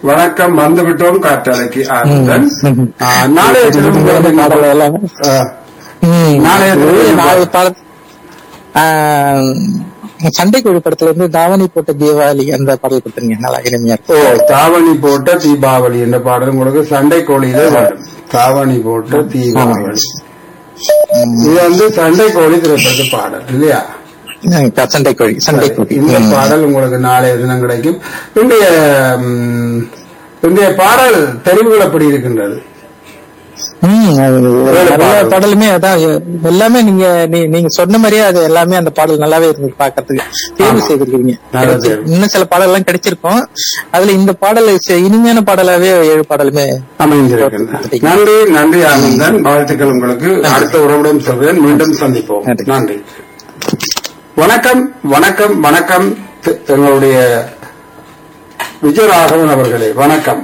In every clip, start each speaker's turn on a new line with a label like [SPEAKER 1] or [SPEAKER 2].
[SPEAKER 1] வணக்கம் வந்துவிட்டோம் காற்றலைக்கு ஆனந்தன் ஆ, நாளைய தினம் உங்களுக்கு
[SPEAKER 2] பாடல் எல்லாம்
[SPEAKER 1] ஆ,
[SPEAKER 2] ம்.
[SPEAKER 1] நாளைய
[SPEAKER 2] ஒரு
[SPEAKER 1] தினம்
[SPEAKER 2] நாலு பாடல் ஆஹ், சண்டை கோழி படத்துல இருந்து தாவணி போட்ட தீபாவளி அந்த பாடல் கொடுத்துருங்க நல்லா இனிமையா
[SPEAKER 1] ஓ
[SPEAKER 2] இருக்கும்
[SPEAKER 1] தாவணி போட்ட தீபாவளி என்ற பாடல் உங்களுக்கு சண்டை கோழியிலே வரும் தாவணி போட்ட தீபாவளி இது வந்து சண்டை கோழி திரைப்படத்து பாடல் இல்லையா
[SPEAKER 2] ம், சண்டை கோழி சண்டை கோழி
[SPEAKER 1] இந்த
[SPEAKER 2] ம்.
[SPEAKER 1] பாடல் உங்களுக்கு நாளைய தினம் கிடைக்கும் இன்றைய ம், இன்றைய பாடல் தெரிவுகள் எப்படி இருக்கின்றது
[SPEAKER 2] ம், அது
[SPEAKER 1] வேலை
[SPEAKER 2] எல்லா
[SPEAKER 1] பாடல்.
[SPEAKER 2] பாடலுமே அதான் எல்லாமே நீங்க நீ- நீங்க சொன்ன மாதிரியே அது எல்லாமே அந்த பாடல் நல்லாவே இருந்தது பாக்கிறதுக்கு தேர்வு
[SPEAKER 1] ஆமா.
[SPEAKER 2] செய்திருக்கீங்க
[SPEAKER 1] நல்ல தேர்வு.
[SPEAKER 2] இன்னும் சில பாடல் எல்லாம் கிடைச்சிருக்கும் அதுல இந்த பாடல் ச- இனிமையான பாடலாவே ஏழு பாடலுமே
[SPEAKER 1] அமைந்திருக்கின்றன நன்றி நன்றி ஆனந்தன் வாழ்த்துக்கள் உங்களுக்கு அடுத்த உறவுடன் சொல்கிறேன் மீண்டும் சந்திப்போம்
[SPEAKER 2] நன்றி.
[SPEAKER 1] நன்றி வணக்கம் வணக்கம் வணக்கம் தி- எங்களுடைய விஜயராகவன் அவர்களே வணக்கம்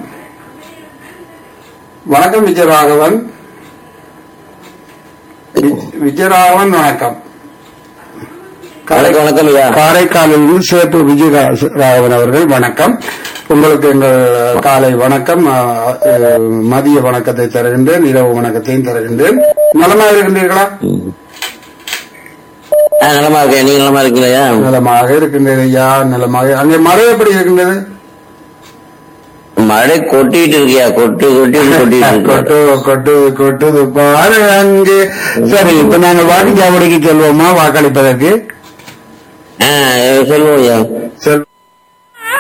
[SPEAKER 1] வணக்கம் விஜயராகவன் வி- விஜயராகவன் வணக்கம்
[SPEAKER 3] வணக்கம் வணக்கம் ஐயா
[SPEAKER 1] காரைக்காலிலிருந்து சேப்பு விஜயராகவன் அவர்கள் வணக்கம் உங்களுக்கு எங்கள் காலை வணக்கம் அ, அ, மதிய வணக்கத்தை தருகின்றேன் இரவு வணக்கத்தையும் தருகின்றேன் நலமாக இருக்கின்றீர்களா
[SPEAKER 3] ஆ, நலமா இருக்கேன் நீங்க நலமா இருக்கீங்களா
[SPEAKER 1] நலமாக இருக்கின்றது ஐயா நலமாக அங்கே மழை எப்படி இருக்கின்றது
[SPEAKER 3] மழை கொட்டிட்டு இருக்கியா கொட்டு கொட்டி கொட்டிட்டு இருக்கு
[SPEAKER 1] கொட்டு கொட்டு கொட்டுது பாரு அங்கே சரி இப்ப நாங்கள் வாக்குச்சாவடிக்கு செல்வோமா வாக்களிப்பதற்கு
[SPEAKER 3] ஆ, சொல்லுவோம் ஐயா
[SPEAKER 1] செல்